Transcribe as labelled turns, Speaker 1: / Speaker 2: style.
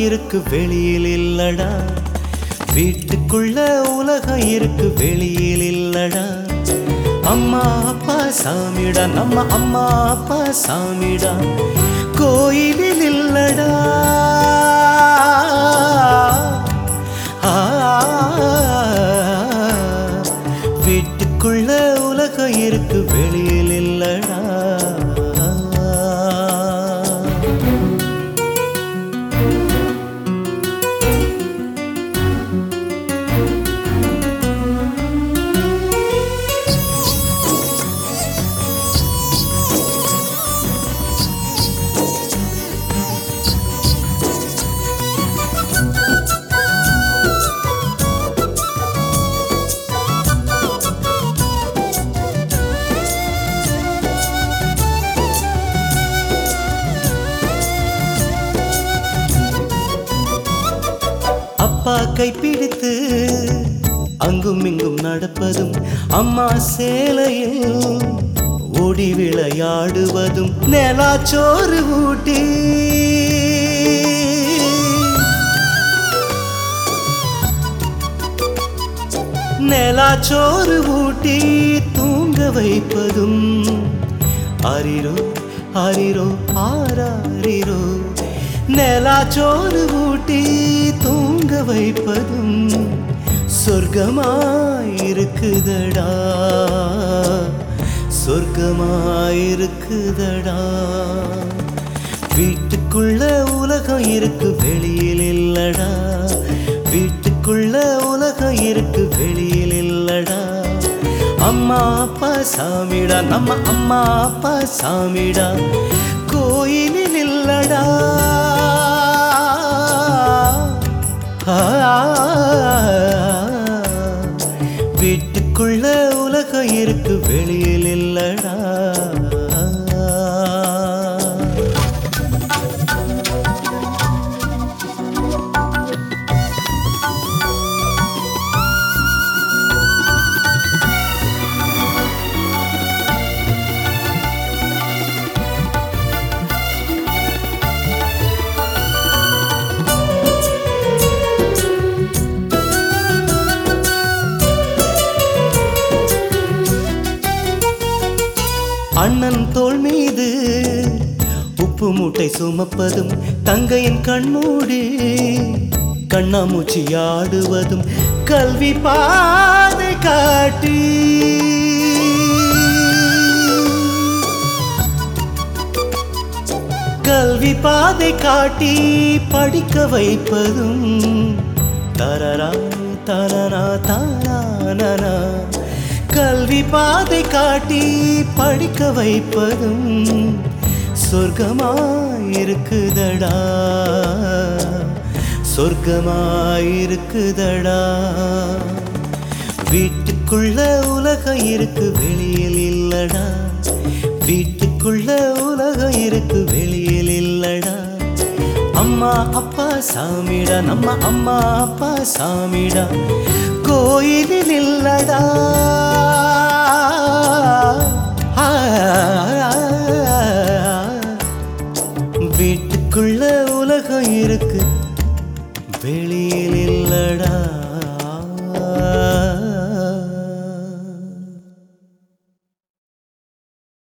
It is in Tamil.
Speaker 1: இருக்கு வெளியில் இல்லடா வீட்டுக்குள்ள உலகம் இருக்கு வெளியில் இல்லடா அம்மா அப்பா சாமிடா நம்ம அம்மா அப்பா சாமிடா கோயிலில் இல்லடா ஆ, வீட்டுக்குள்ள உலகம் இருக்கு வெளியில் இல்லடா அப்பா கைப்பிடித்து அங்கும் இங்கும் நடப்பதும் அம்மா சேலையில் ஓடி விளையாடுவதும் நிலாச்சோறு ஊட்டி நிலாச்சோறு ஊட்டி தூங்க வைப்பதும் அரிரோ அரிரோ ஆராரிரோ நிலாச்சோறு ஊட்டி தூங்க வைப்பதும் சொர்க்கமாயிருக்குதடா சொர்க்கமாயிருக்குதடா வீட்டுக்குள்ள உலகம் இருக்கு வெளியில் இல்லடா வீட்டுக்குள்ள உலகம் இருக்கு வெளியில் இல்லடா அம்மா அப்பா சாமிடா நம்ம அம்மா அப்பா சாமிடா கோயிலில் இல்லடா ஆ, வீட்டுக்குள்ள உலகம் இருக்கு வெளியில் இல்லடா அண்ணன் தோள் மீது உப்பு மூட்டை சுமப்பதும் தங்கையின் கண்மூடி கண்ணாமூச்சி ஆடுவதும் கல்வி பாதை காட்டி கல்வி பாதை காட்டி படிக்க வைப்பதும் தரரா தரரா தாரானனா கல்வி பாதை காட்டி படிக்க வைப்பதும் சொர்க்கமாயிருக்குதடா சொர்க்கமாயிருக்குதடா வீட்டுக்குள்ள உலகம் இருக்கு வெளியில் இல்லடா வீட்டுக்குள்ள உலகம் இருக்கு வெளியில் இல்லடா அம்மா அப்பா சாமிடா நம்ம அம்மா அப்பா சாமிடா கோயிலில் இல்லடா ஆ, வீட்டுக்குள்ள உலகம் இருக்கு வெளியில் இல்லடா